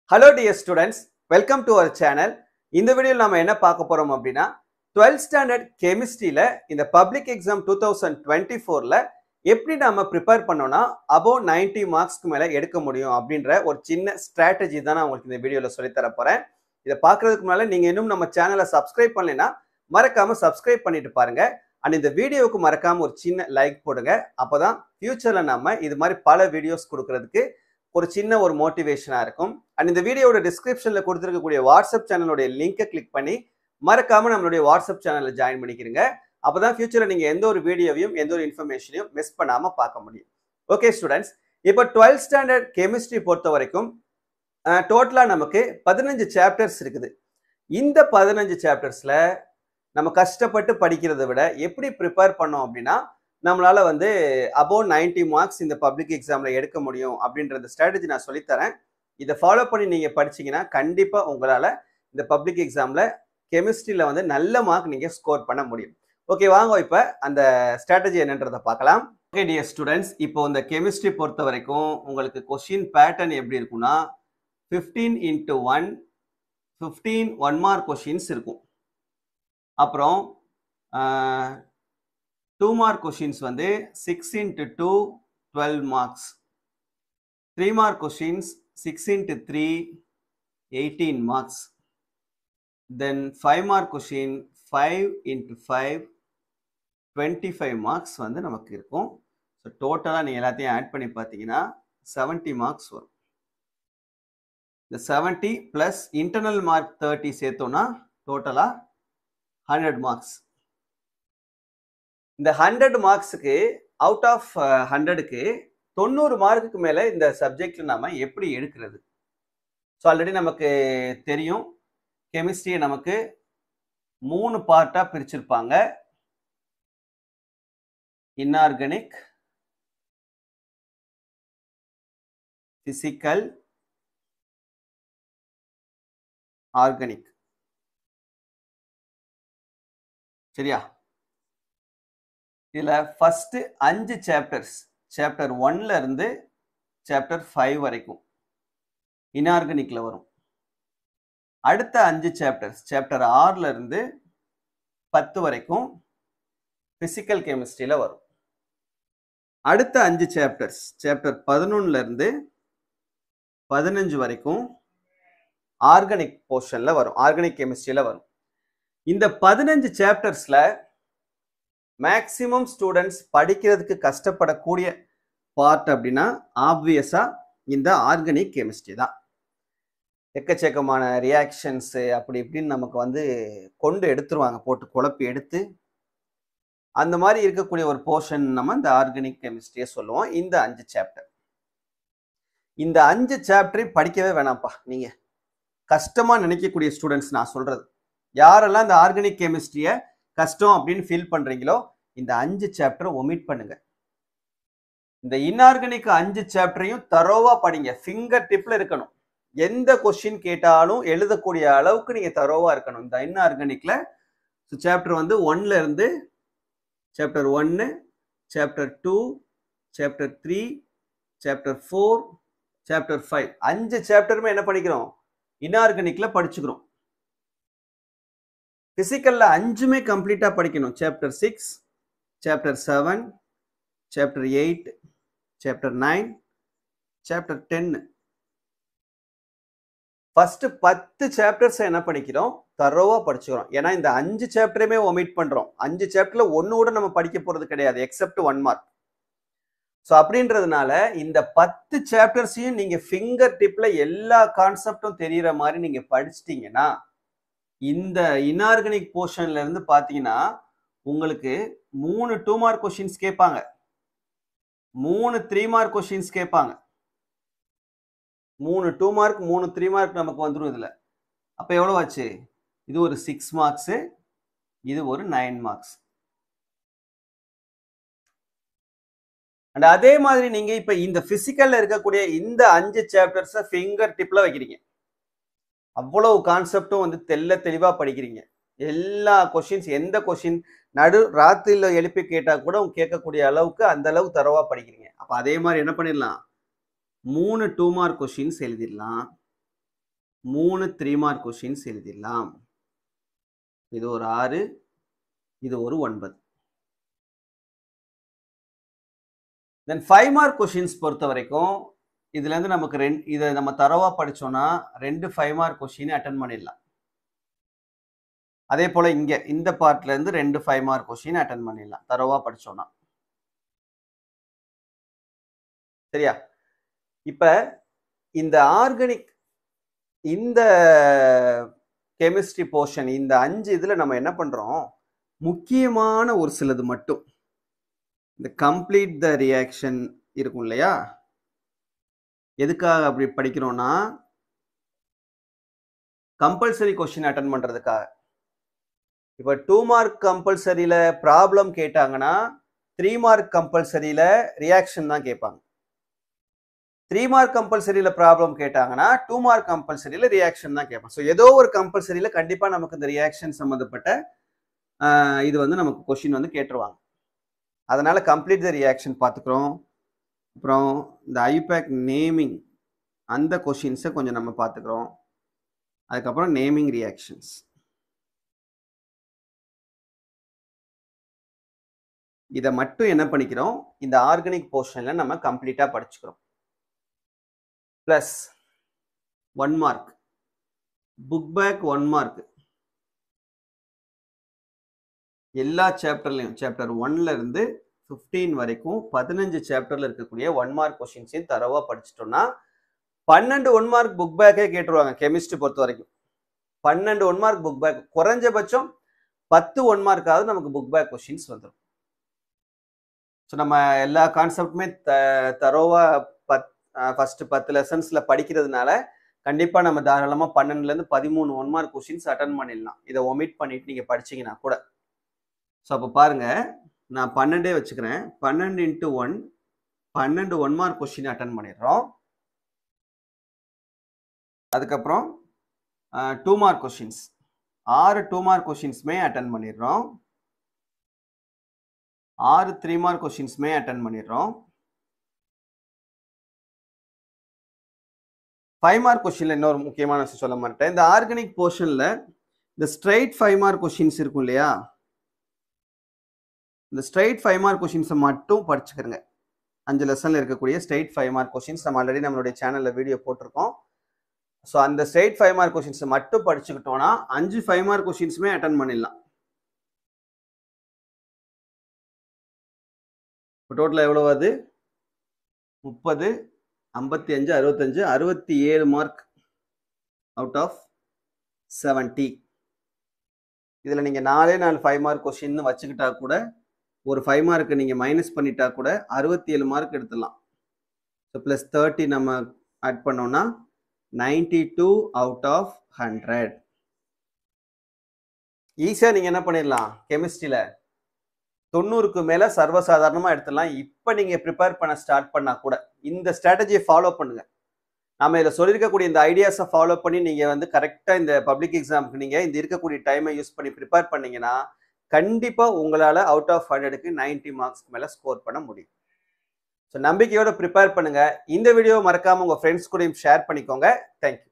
hello dear students welcome to our channel இந்த வீடியோவில் நம்ம என்ன பார்க்க போறோம் அப்படின்னா 12th ஸ்டாண்டர்ட் கெமிஸ்ட்ரியில இந்த public exam two thousand twenty ஃபோர்ல எப்படி நம்ம ப்ரிப்பேர் பண்ணோம்னா அபோவ் 90 மார்க்ஸ்க்கு மேல எடுக்க முடியும் அப்படின்ற ஒரு சின்ன ஸ்ட்ராட்டஜி தான் நான் உங்களுக்கு இந்த வீடியோல சொல்லித் தர போறேன் இதை பார்க்கறதுக்கு முன்னால நீங்க இன்னும் நம்ம சேனலை சப்ஸ்கிரைப் பண்ணலைன்னா மறக்காம சப்ஸ்கிரைப் பண்ணிட்டு பாருங்க அண்ட் இந்த வீடியோவுக்கு மறக்காம ஒரு சின்ன லைக் போடுங்க அப்பதான் ஃபியூச்சர்ல நம்ம இது மாதிரி பல வீடியோஸ் கொடுக்கறதுக்கு ஒரு சின்ன ஒரு மோட்டிவேஷனா இருக்கும் அண்ட் இந்த வீடியோட டிஸ்கிரிப்ஷன்ல கொடுத்துருக்கக்கூடிய வாட்ஸ்அப் சேனலோட லிங்கை கிளிக் பண்ணி மறக்காம நம்மளுடைய வாட்ஸ்அப் சேனல்ல ஜாயின் பண்ணிக்கிறீங்க அப்பதான் ஃபியூச்சர்ல நீங்க எந்த ஒரு வீடியோவையும் எந்த ஒரு இன்ஃபர்மேஷனையும் மிஸ் பண்ணாம பார்க்க முடியும் ஓகே ஸ்டூடெண்ட்ஸ் இப்போ டுவெல்த் ஸ்டாண்டர்ட் கெமிஸ்ட்ரி பொறுத்த வரைக்கும் டோட்டலா நமக்கு பதினஞ்சு சாப்டர்ஸ் இருக்குது இந்த பதினஞ்சு சாப்டர்ஸ்ல நம்ம கஷ்டப்பட்டு படிக்கிறதை விட எப்படி ப்ரிப்பேர் பண்ணோம் அப்படின்னா நம்மளால வந்து அபோவ் 90 மார்க்ஸ் இந்த பப்ளிக் எக்ஸாம்ல எடுக்க முடியும் அப்படின்ற ஸ்ட்ராட்டஜி நான் சொல்லித்தரேன் இதை ஃபாலோ பண்ணி நீங்க படிச்சீங்கன்னா கண்டிப்பா உங்களால இந்த பப்ளிக் எக்ஸாம்ல கெமிஸ்ட்ரியில வந்து நல்ல மார்க் நீங்க ஸ்கோர் பண்ண முடியும் ஓகே வாங்க இப்ப அந்த ஸ்ட்ராட்டஜி என்னன்றதை பார்க்கலாம் ஓகே டியர் ஸ்டூடெண்ட்ஸ் இப்போ இந்த கெமிஸ்ட்ரி பொறுத்த வரைக்கும் உங்களுக்கு கொஸ்டின் பேட்டர்ன் எப்படி இருக்கும்னா fifteen into one fifteen one mark questions இருக்கும் அப்புறம் டூ மார்க் கொஷின்ஸ் வந்து six into two twelve marks three mark questions six into three eighteen marks then five mark question five into five twenty five marks வந்து நமக்கு இருக்கும் so டோட்டலாக நீங்கள் எல்லாத்தையும் add பண்ணி பார்த்தீங்கன்னா செவன்ட்டி மார்க்ஸ் வரும் இந்த seventy plus internal mark thirty சேர்த்தோன்னா டோட்டலாக ஹண்ட்ரட் மார்க்ஸ் இந்த ஹண்ட்ரட் மார்க்ஸுக்கு அவுட் ஆஃப் ஹண்ட்ரடுக்கு தொண்ணூறு மார்க்குக்கு மேலே இந்த சப்ஜெக்ட்ல நாம எப்படி எடுக்கிறது ஸோ ஆல்ரெடி நமக்கு தெரியும் கெமிஸ்ட்ரியை நமக்கு மூணு பார்ட்டாக பிரிச்சிருப்பாங்க இன்ஆர்கானிக் பிசிக்கல் ஆர்கானிக் சரியா இதில் ஃபஸ்ட்டு அஞ்சு சாப்டர்ஸ் சாப்டர் ஒன்ல இருந்து சாப்டர் ஃபைவ் வரைக்கும் இன்ஆர்கானிக்ல வரும் அடுத்த அஞ்சு சாப்டர்ஸ் சாப்டர் ஆறுல இருந்து பத்து வரைக்கும் பிசிக்கல் கெமிஸ்ட்ரியில வரும் அடுத்த அஞ்சு சாப்டர்ஸ் சாப்டர் பதினொன்னுல இருந்து பதினஞ்சு வரைக்கும் ஆர்கானிக் போர்ஷன்ல வரும் ஆர்கானிக் கெமிஸ்ட்ரியில வரும் இந்த பதினஞ்சு சாப்டர்ஸ்ல மேக்சிமம் ஸ்டூடெண்ட்ஸ் படிக்கிறதுக்கு கஷ்டப்படக்கூடிய பார்ட் அப்படின்னா ஆப்வியஸா இந்த ஆர்கானிக் கெமிஸ்ட்ரி தான் எக்கச்சக்கமான ரியாக்ஷன்ஸு அப்படி இப்படின்னு நமக்கு வந்து கொண்டு எடுத்துருவாங்க போட்டு குழப்பி எடுத்து அந்த மாதிரி இருக்கக்கூடிய ஒரு போர்ஷன் நம்ம இந்த ஆர்கானிக் கெமிஸ்ட்ரியை சொல்லுவோம் இந்த அஞ்சு சாப்டர் இந்த அஞ்சு சாப்டரையும் படிக்கவே வேணாம்ப்பா நீங்க கஷ்டமா நினைக்கக்கூடிய ஸ்டூடெண்ட்ஸ் நான் சொல்றது யாரெல்லாம் இந்த ஆர்கானிக் கெமிஸ்ட்ரியை கஷ்டம் அப்படின்னு ஃபீல் பண்றீங்களோ இந்த அஞ்சு சாப்டரை ஒமிட் பண்ணுங்க இந்த இன்ஆர்கானிக் அஞ்சு சாப்டரையும் தரோவா படிங்க ஃபிங்கர் டிப்ல இருக்கணும் எந்த கொஸ்டின் கேட்டாலும் எழுதக்கூடிய அளவுக்கு நீங்க தரோவா இருக்கணும் இந்த இன்ஆர்கானிக்ல சாப்டர் வந்து ஒன்ல இருந்து சாப்டர் ஒன்னு chapter two chapter three chapter four chapter five அஞ்சு சாப்டருமே என்ன பண்ணிக்கிறோம் இன்ஆர்கானிக்ல படிச்சுக்கிறோம் பிசிக்கல்ல அஞ்சுமே கம்ப்ளீட்டா படிக்கணும் chapter six chapter seven chapter eight chapter nine chapter டென்னு ஃபர்ஸ்ட் பத்து சாப்டர்ஸ் என்ன படிக்கிறோம் தரோவா படிச்சுக்கிறோம் ஏன்னா இந்த அஞ்சு சாப்டருமே ஒமிட் பண்றோம் அஞ்சு சாப்டர்ல ஒன்னு கூட நம்ம படிக்க போறது கிடையாது எக்ஸப்ட் ஒன் மார்க் ஸோ அப்படின்றதுனால இந்த பத்து சாப்டர்ஸையும் நீங்க ஃபிங்கர் டிப்ல எல்லா கான்செப்டும் தெரியற மாதிரி நீங்க படிச்சிட்டீங்கன்னா இந்த இன்ஆர்கானிக் போர்ஷன்ல இருந்து பாத்தீங்கன்னா உங்களுக்கு மூணு டூ மார்க் கொஸ்டின்ஸ் கேட்பாங்க மூணு த்ரீ மார்க் கொஸ்டின்ஸ் கேட்பாங்க மூணு டூ மார்க் மூணு த்ரீ மார்க் நமக்கு வந்துடும் இதுல அப்ப எவ்வளவு ஆச்சு இது ஒரு சிக்ஸ் மார்க்ஸ் இது ஒரு நைன் மார்க்ஸ் அண்ட் அதே மாதிரி நீங்க இப்ப இந்த பிசிக்கல்ல இருக்கக்கூடிய இந்த அஞ்சு சாப்டர்ஸ் ஃபிங்கர் டிப்ல வைக்கிறீங்க அவ்வளவு கான்செப்டும் வந்து தெல்ல தெளிவா படிக்கிறீங்க எல்லா கொஷின்ஸ் எந்த கொஷின் நடு ராத்திரில எழுப்பி கேட்டா கூட கேட்கக்கூடிய அளவுக்கு அந்த அளவுக்கு தரவா படிக்கிறீங்க அப்ப அதே மாதிரி என்ன பண்ணிடலாம் மூணு டூ மார்க் கொஷின்ஸ் எழுதிடலாம் மூணு த்ரீ மார்க் கொஷின்ஸ் எழுதிடலாம் இது ஒரு ஆறு இது ஒரு ஒன்பது தென் ஃபைவ் மார்க் கொஷின்ஸ் பொறுத்த வரைக்கும் இதுலேருந்து நமக்கு ரெண்டு இதை நம்ம தரவாக படித்தோம்னா ரெண்டு ஃபைவ் மார்க் கொஷின் அட்டன் பண்ணிடலாம் அதே போல் இங்கே இந்த பார்ட்லேருந்து ரெண்டு ஃபைவ் மார்க் கொஷின் அட்டன் பண்ணிடலாம் தரவாக படித்தோம்னா சரியா இப்போ இந்த ஆர்கானிக் இந்த கெமிஸ்ட்ரி போர்ஷன் இந்த அஞ்சு இதில் நம்ம என்ன பண்ணுறோம் முக்கியமான ஒரு சிலது மட்டும் இந்த கம்ப்ளீட் த ரியாக்ஷன் இருக்கும் இல்லையா எதுக்காக அப்படி படிக்கிறோம்னா கம்பல்சரி கொஸ்டின் அட்டன் பண்ணுறதுக்காக இப்போ டூ மார்க் கம்பல்சரியில் ப்ராப்ளம் கேட்டாங்கன்னா த்ரீ மார்க் கம்பல்சரியில் ரியாக்ஷன் தான் கேட்பாங்க த்ரீ மார்க் கம்பல்சரியில் ப்ராப்ளம் கேட்டாங்கன்னா டூ மார்க் கம்பல்சரியில் ரியாக்ஷன் தான் கேட்பாங்க ஸோ ஏதோ ஒரு கம்பல்சரியில் கண்டிப்பாக நமக்கு இந்த ரியாக்ஷன் சம்மந்தப்பட்ட இது வந்து நமக்கு கொஷின் வந்து கேட்டுருவாங்க அதனால் கம்ப்ளீட் த ரியாக்ஷன் பார்த்துக்குறோம் அப்புறம் இந்த ஐபேக் நேமிங் அந்த கொஷின்ஸை கொஞ்சம் நம்ம பார்த்துக்குறோம் அதுக்கப்புறம் நேமிங் ரியாக்ஷன்ஸ் இதை மட்டும் என்ன பண்ணிக்கிறோம் இந்த ஆர்கானிக் போர்ஷனில் நம்ம கம்ப்ளீட்டாக படிச்சுக்கிறோம் plus one mark book back one mark எல்லா சாப்டர்லையும் சாப்டர் ஒன்ல இருந்து ஃபிஃப்டீன் வரைக்கும் பதினஞ்சு சாப்டர்ல இருக்கக்கூடிய ஒன் மார்க் கொஷின்ஸையும் தரவா படிச்சிட்டோம்னா பன்னெண்டு ஒன் மார்க் புக் பேக்கே கேட்டுருவாங்க கெமிஸ்ட்ரி பொறுத்த வரைக்கும் பன்னெண்டு ஒன் மார்க் புக் பேக் குறைஞ்சபட்சம் பத்து ஒன் மார்க்காவது நமக்கு புக் பேக் கொஷின்ஸ் வந்துடும் ஸோ நம்ம எல்லா கான்செப்டுமே த தரோவா பத் ஃபர்ஸ்ட் பத்து லெசன்ஸில் படிக்கிறதுனால கண்டிப்பாக நம்ம தாராளமாக பன்னெண்டுலேருந்து பதிமூணு ஒன் மார்க் கொஷின்ஸ் அட்டன் பண்ணிடலாம் இதை ஒமிட் பண்ணிட்டு நீங்கள் படிச்சீங்கன்னா கூட ஸோ அப்போ பாருங்க நான் பன்னெண்டே வச்சுக்கிறேன் பன்னெண்டு இன்ட்டு ஒன் பன்னெண்டு ஒன் மார்க் கொஸ்டின் அட்டன் பண்ணிடுறோம் அதுக்கப்புறம் டூ மார்க் கொஷின்ஸ் ஆறு டூ மார்க் கொஷின்ஸுமே அட்டன் பண்ணிடுறோம் ஆறு த்ரீ மார்க் கொஷின்ஸுமே அட்டன் பண்ணிடுறோம் ஃபைவ் மார்க் கொஷினில் இன்னொரு முக்கியமான விஷயம் சொல்ல மாட்டேன் இந்த ஆர்கானிக் போர்ஷனில் இந்த ஸ்ட்ரைட் ஃபைவ் மார்க் கொஷின்ஸ் இருக்கும் இல்லையா இந்த ஸ்ட்ரைட் ஃபைவ் மார்க் கொஷின்ஸை மட்டும் படிச்சுக்கிறங்க அஞ்சு லெசனில் இருக்கக்கூடிய ஸ்ட்ரைட் ஃபைவ் மார்க் கொஷின்ஸ் நம்ம ஆல்ரெடி நம்மளுடைய சேனலில் வீடியோ போட்டிருக்கோம் ஸோ அந்த ஸ்ட்ரைட் ஃபைவ் மார்க் கொஷின்ஸை மட்டும் படிச்சுக்கிட்டோம்னா அஞ்சு ஃபைவ் மார்க் கொஷின்ஸுமே அட்டன் பண்ணிடலாம் இப்போ டோட்டலாக எவ்வளோ அது முப்பது ஐம்பத்தி அஞ்சு அறுபத்தஞ்சு அறுபத்தி ஏழு மார்க் அவுட் ஆஃப் செவன்ட்டி இதில் நீங்கள் நாலே நாலு ஃபைவ் மார்க் கொஷின்னு வச்சுக்கிட்டா கூட ஒரு ஃபைவ் மார்க்கு நீங்கள் மைனஸ் பண்ணிட்டா கூட அறுபத்தி ஏழு மார்க் எடுத்துடலாம் ஸோ ப்ளஸ் தேர்ட்டி நம்ம ஆட் பண்ணோம்னா ninety two out of hundred ஈஸியாக நீங்கள் என்ன பண்ணிடலாம் கெமிஸ்ட்ரியில் தொண்ணூறுக்கு மேலே சர்வசாதாரணமாக எடுத்துடலாம் இப்போ நீங்கள் ப்ரிப்பேர் பண்ண ஸ்டார்ட் பண்ணால் கூட இந்த ஸ்ட்ராட்டஜியை ஃபாலோ பண்ணுங்கள் நம்ம இதில் சொல்லியிருக்கக்கூடிய இந்த ஐடியாஸை ஃபாலோ பண்ணி நீங்கள் வந்து கரெக்டாக இந்த பப்ளிக் எக்ஸாமுக்கு நீங்கள் இந்த இருக்கக்கூடிய டைமை யூஸ் பண்ணி ப்ரிப்பேர் பண்ணீங்கன்னா கண்டிப்பாக உங்களால் அவுட் ஆஃப் ஹண்ட்ரடுக்கு நைன்டி மார்க்ஸ்க்கு மேலே ஸ்கோர் பண்ண முடியும் ஸோ நம்பிக்கையோட ப்ரிப்பேர் பண்ணுங்கள் இந்த வீடியோ மறக்காமல் உங்கள் ஃப்ரெண்ட்ஸ் கூடயும் ஷேர் பண்ணிக்கோங்க தேங்க்யூ